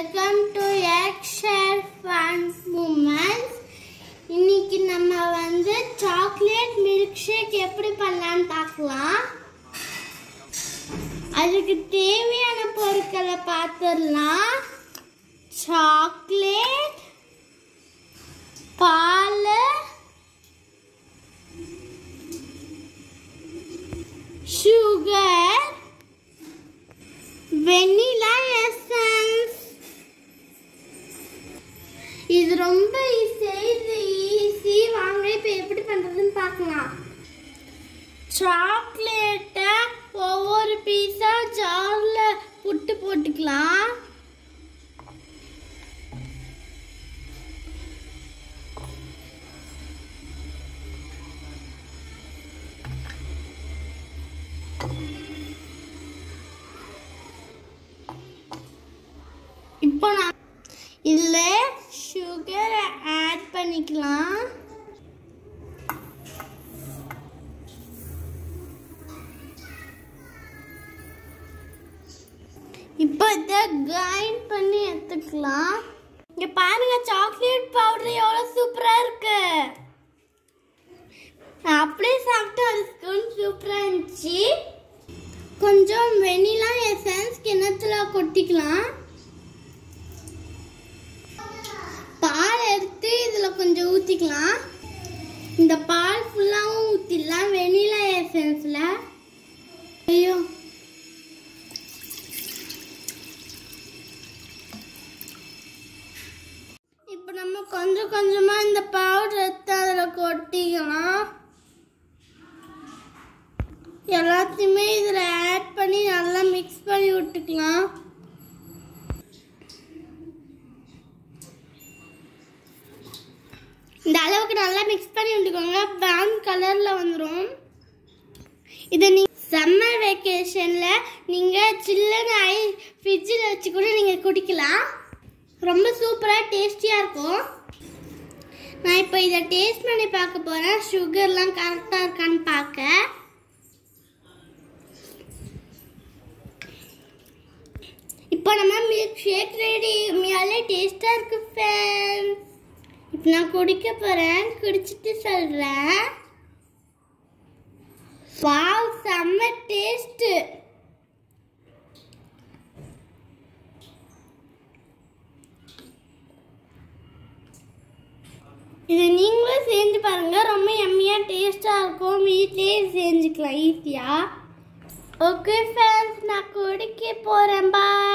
welcome to share fun moments இன்னைக்கு நம்ம வந்து சாக்லேட் மில்க் ஷேக் எப்படி பண்ணலாம்னு பார்க்கலாம் அதுக்கு தேவையான பொருட்களை பார்த்துடலாம் சாக்லேட் பால் சுகர் வெண்ணிலா எசன்ஸ் இது ரொம்ப ஈஸி இது ஈஸி வாங்க இப்போ எப்படி பண்ணுறதுன்னு பார்க்கலாம் சாக்லேட்டை ஒவ்வொரு பீஸாக ஜாரில் புட்டு போட்டுக்கலாம் இப்போ நான் இதில் சுகரை ஆட் பண்ணிக்கலாம் இப்போ இதை கிரைண்ட் பண்ணி எடுத்துக்கலாம் இங்க பாருங்க சாக்லேட் பவுடர் எவ்வளோ சூப்பரா இருக்கு நான் அப்படியே சாப்பிட்டு அது ஸ்கூன் சூப்பரா இருந்துச்சு கொஞ்சம் வெனிலா எசன்ஸ் கிணத்துல கொட்டிக்கலாம் பால் எடுத்து இதுல கொஞ்சம் ஊத்திக்கலாம் இந்த பால் ஃபுல்லாவும் ஊத்திடலாம் வெனிலா எசன்ஸ்ல ஐயோ இப்போ நம்ம கொஞ்சம் கொஞ்சமா இந்த பவுடர் எடுத்து அதில் கொட்டிக்கலாம் எல்லாத்தையுமே இதில் ஆட் பண்ணி நல்லா மிக்ஸ் பண்ணி விட்டுக்கலாம் இந்த அளவுக்கு நல்லா மிக்ஸ் பண்ணி விட்டுக்கோங்க ப்ரௌன் கலரில் வந்துடும் இதை நீ சம்மர் வெக்கேஷனில் நீங்கள் சில்லுன்னு ஐ ஃப்ரிட்ஜில் வச்சு கூட நீங்கள் குடிக்கலாம் ரொம்ப சூப்பராக டேஸ்டியாக இருக்கும் நான் இப்போ இதை டேஸ்ட் பண்ணி பார்க்க போகிறேன் சுகர்லாம் கரெக்டாக இருக்கான்னு பார்க்க இப்போ நம்ம மில்க் ஷேக் ரெடி உண்மையாலே டேஸ்ட்டாக இருக்கு ஃப்ரெண்ட்ஸ் இப்போ நான் குடிக்க போகிறேன் குடிச்சிட்டு சொல்கிறேன் வாவ் செம்ம டேஸ்ட்டு இது நீங்களும் செஞ்சு பாருங்க ரொம்ப எம்மியாக டேஸ்ட்டாக இருக்கும் வீட்லேயே செஞ்சுக்கலாம் ஈஸியாக ஓகே ஃப்ரெண்ட்ஸ் நான் குடிக்க போகிறேன் பாய்